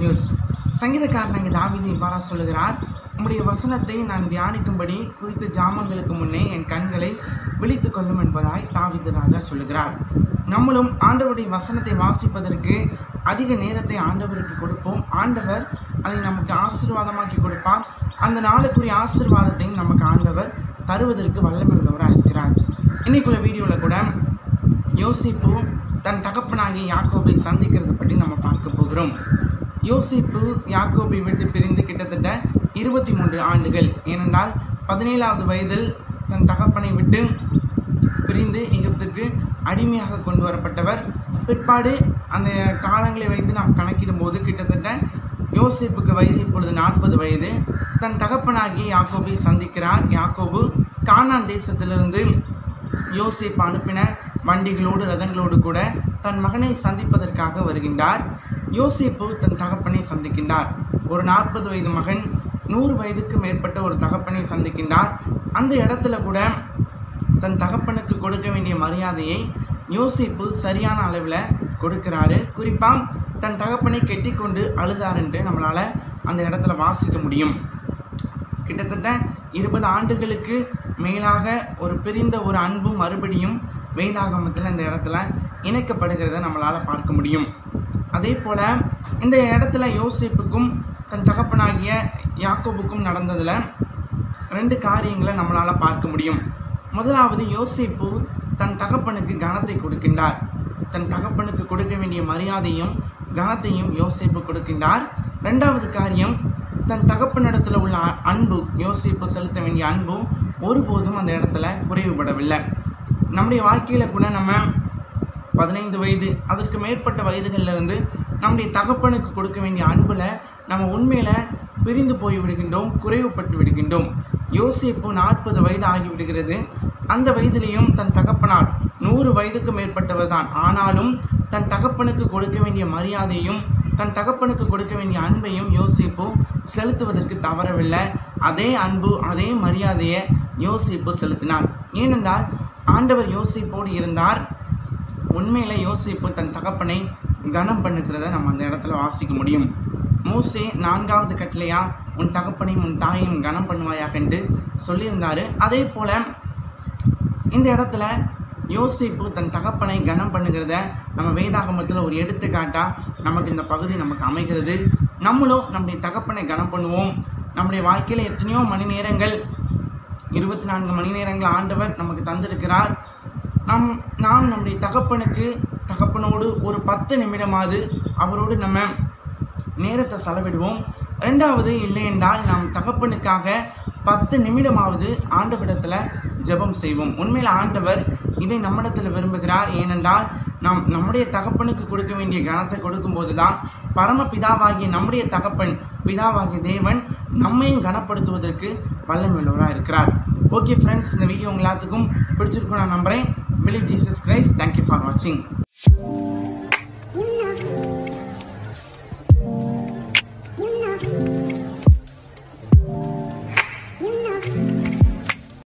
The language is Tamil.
நியூஸ் சங்கீதக்காரனாகிய தாவீது இவ்வாறா சொல்லுகிறார் உம்முடைய வசனத்தை நான் தியானிக்கும்படி குறித்த ஜாமங்களுக்கு முன்னே என் கண்களை விழித்து கொள்ளும் என்பதாய் தாவீது ராஜா சொல்லுகிறார் நம்மளும் ஆண்டவருடைய வசனத்தை வாசிப்பதற்கு அதிக நேரத்தை ஆண்டவருக்கு கொடுப்போம் ஆண்டவர் அதை நமக்கு ஆசீர்வாதமாக்கி கொடுப்பார் அந்த நாளுக்குரிய ஆசீர்வாதத்தையும் நமக்கு ஆண்டவர் தருவதற்கு வல்லமையுள்ளவராக இருக்கிறார் இன்னைக்குள்ள வீடியோவில் கூட யோசிப்பு தன் தகப்பனாகிய யாக்கோபை சந்திக்கிறது பற்றி நம்ம பார்க்க போகிறோம் யோசிப்பு யாக்கோபை விட்டு பிரிந்து கிட்டத்தட்ட இருபத்தி மூன்று ஆண்டுகள் ஏனென்றால் பதினேழாவது வயதில் தன் தகப்பனை விட்டு பிரிந்து எகிப்துக்கு அடிமையாக கொண்டு வரப்பட்டவர் பிற்பாடு அந்த காலங்களை வைத்து நாம் கணக்கிடும்போது கிட்டத்தட்ட யோசேப்புக்கு வயது இப்பொழுது நாற்பது வயது தன் தகப்பனாகிய யாக்கோபை சந்திக்கிறார் யாக்கோபு கானான் தேசத்திலிருந்து யோசேப்பு அனுப்பின வண்டிகளோடு ரதங்களோடு கூட தன் மகனை சந்திப்பதற்காக வருகின்றார் யோசேப்பு தன் தகப்பனை சந்திக்கின்றார் ஒரு நாற்பது வயது மகன் நூறு வயதுக்கு மேற்பட்ட ஒரு தகப்பனை சந்திக்கின்றார் அந்த இடத்துல கூட தன் தகப்பனுக்கு கொடுக்க வேண்டிய மரியாதையை யோசிப்பு சரியான அளவில் கொடுக்கிறாரு குறிப்பாக தன் தகப்பனை கெட்டிக்கொண்டு அழுதாருன்ட்டு நம்மளால் அந்த இடத்துல வாசிக்க முடியும் கிட்டத்தட்ட இருபது ஆண்டுகளுக்கு மேலாக ஒரு பிரிந்த ஒரு அன்பு மறுபடியும் வேதாகமத்தில் இந்த இடத்துல இணைக்கப்படுகிறத நம்மளால் பார்க்க முடியும் அதே போல் இந்த இடத்துல யோசிப்புக்கும் தன் தகப்பனாகிய யாக்கோபுக்கும் நடந்ததில் ரெண்டு காரியங்களை நம்மளால் பார்க்க முடியும் முதலாவது யோசிப்பு தன் தகப்பனுக்கு கனத்தை கொடுக்கின்றார் தன் தகப்பனுக்கு கொடுக்க வேண்டிய மரியாதையும் கனத்தையும் யோசிப்பு கொடுக்கின்றார் ரெண்டாவது காரியம் தன் தகப்பனிடத்தில் உள்ள அ- அன்பு யோசிப்பு செலுத்த வேண்டிய அன்பும் ஒருபோதும் அந்த இடத்துல குறைவுபடவில்லை நம்முடைய வாழ்க்கையில் கூட நம்ம பதினைந்து வயது அதற்கு மேற்பட்ட வயதுகள்ல இருந்து நம்முடைய தகப்பனுக்கு கொடுக்க வேண்டிய அன்பில் நம்ம உண்மையில் பிரிந்து போய் விடுகின்றோம் குறைவுபட்டு விடுகின்றோம் யோசிப்பு நாற்பது வயது ஆகிவிடுகிறது அந்த வயதிலேயும் தன் தகப்பனார் நூறு வயதுக்கு மேற்பட்டவர் தான் ஆனாலும் தன் தகப்பனுக்கு கொடுக்க வேண்டிய மரியாதையும் தன் தகப்பனுக்கு கொடுக்க வேண்டிய அன்பையும் யோசிப்பு செலுத்துவதற்கு தவறவில்லை அதே அன்பு அதே மரியாதையை யோசிப்பு செலுத்தினார் ஏனென்றால் ஆண்டவர் யோசிப்போடு இருந்தார் உண்மையில யோசிப்பு தன் தகப்பனை கனம் பண்ணுகிறத நம்ம அந்த இடத்துல வாசிக்க முடியும் மூசே நான்காவது கட்டளையா உன் தகப்பனையும் உன் தாயையும் கனம் பண்ணுவாயாக என்று சொல்லியிருந்தாரு அதே போல இந்த இடத்துல யோசிப்பு தன் தகப்பனை கனம் பண்ணுகிறத நம்ம வேதாகமத்தில் ஒரு எடுத்துக்காட்டா நமக்கு இந்த பகுதி நமக்கு அமைகிறது நம்மளும் நம்முடைய தகப்பனை கனம் பண்ணுவோம் நம்முடைய வாழ்க்கையில் எத்தனையோ மணி நேரங்கள் இருபத்தி நான்கு மணி நேரங்கள் ஆண்டவர் நமக்கு தந்திருக்கிறார் நம் நாம் நம்முடைய தகப்பனுக்கு தகப்பனோடு ஒரு பத்து நிமிடமாவது அவரோடு நம்ம நேரத்தை செலவிடுவோம் ரெண்டாவது இல்லை என்றால் நாம் தகப்பனுக்காக பத்து நிமிடமாவது ஆண்டவரிடத்தில் ஜெபம் செய்வோம் உண்மையில் ஆண்டவர் இதை நம்மிடத்தில் விரும்புகிறார் ஏனென்றால் நாம் நம்முடைய தகப்பனுக்கு கொடுக்க வேண்டிய கனத்தை கொடுக்கும்போது தான் பரமபிதாவாகிய நம்முடைய தகப்பன் பிதாவாகிய தேவன் நம்மையும் கனப்படுத்துவதற்கு வல்லமையுள்ளவராக இருக்கிறார் ஓகே ஃப்ரெண்ட்ஸ் இந்த வீடியோ உங்க எல்லாத்துக்கும் பிடிச்சிருக்கும் நான் நம்புகிறேன் believe Jesus Christ thank you for வாட்சிங்